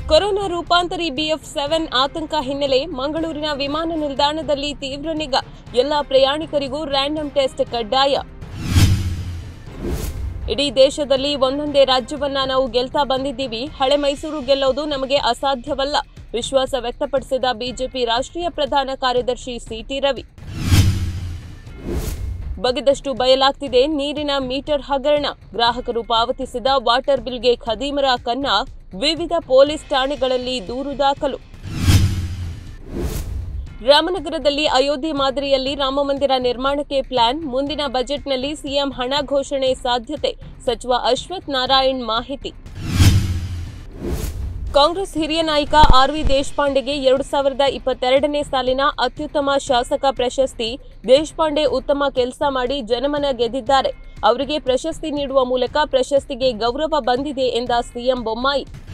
corona ರೂಪಾಂತರಿ ಬಿಎಫ್ seven ಆತಂಕ ಹಿನ್ನೆಲೆ ಮಂಗಳೂರಿನ ವಿಮಾನ ನಿಲ್ದಾಣದಲ್ಲಿ ತೀವ್ರ ನಿಗಾ ಎಲ್ಲ ಪ್ರಯಾಣಿಕರಿಗೂ ರ್ಯಾಂಡಮ್ ಟೆಸ್ಟ್ ಕಡ್ಡಾಯ ಇಡೀ ದೇಶದಲ್ಲಿ ಒಂದೊಂದೇ ರಾಜ್ಯವನ್ನ ನಾವು ಗೆಲ್ತಾ ಬಂದಿದ್ದೀವಿ ಹಳೆ ಮೈಸೂರು ಗೆಲ್ಲೋದು ನಮಗೆ ಅಸಾಧ್ಯವಲ್ಲ ವಿಶ್ವಾಸ ವ್ಯಕ್ತಪಡಿಸಿದ ಬಿಜೆಪಿ ರಾಷ್ಟ್ರೀಯ ಪ್ರಧಾನ ಕಾರ್ಯದರ್ಶಿ ಸಿಟಿ ರವಿ ಬಗೆದಷ್ಟು ಬಯಲಾಗ್ತಿದೆ ನೀರಿನ ಮೀಟರ್ ಹಗರಣ ಗ್ರಾಹಕರು ಪಾವತಿಸಿದ ವಾಟರ್ ಬಿಲ್ಗೆ ಖದೀಮರ ಕನ್ನ ವಿವಿಧ ಪೊಲೀಸ್ ಠಾಣೆಗಳಲ್ಲಿ ದೂರು ದಾಖಲು ರಾಮನಗರದಲ್ಲಿ ಅಯೋಧ್ಯೆ ಮಾದರಿಯಲ್ಲಿ ರಾಮಮಂದಿರ ನಿರ್ಮಾಣಕ್ಕೆ ಪ್ಲಾನ್ ಮುಂದಿನ ಬಜೆಟ್ನಲ್ಲಿ ಸಿಎಂ ಹಣ ಘೋಷಣೆ ಸಾಧ್ಯತೆ ಸಚಿವ ಅಶ್ವಥ್ ನಾರಾಯಣ್ ಮಾಹಿತಿ ಕಾಂಗ್ರೆಸ್ ಹಿರಿಯ ನಾಯಕ ಆರ್ವಿ ದೇಶಪಾಂಡೆಗೆ ಎರಡು ಸಾವಿರದ ಇಪ್ಪತ್ತೆರಡನೇ ಸಾಲಿನ ಅತ್ಯುತ್ತಮ ಶಾಸಕ ಪ್ರಶಸ್ತಿ ದೇಶಪಾಂಡೆ ಉತ್ತಮ ಕೆಲಸ ಮಾಡಿ ಜನಮನ ಗೆದ್ದಿದ್ದಾರೆ ಅವರಿಗೆ ಪ್ರಶಸ್ತಿ ನೀಡುವ ಮೂಲಕ ಪ್ರಶಸ್ತಿಗೆ ಗೌರವ ಬಂದಿದೆ ಎಂದ ಸಿಎಂ ಬೊಮ್ಮಾಯಿ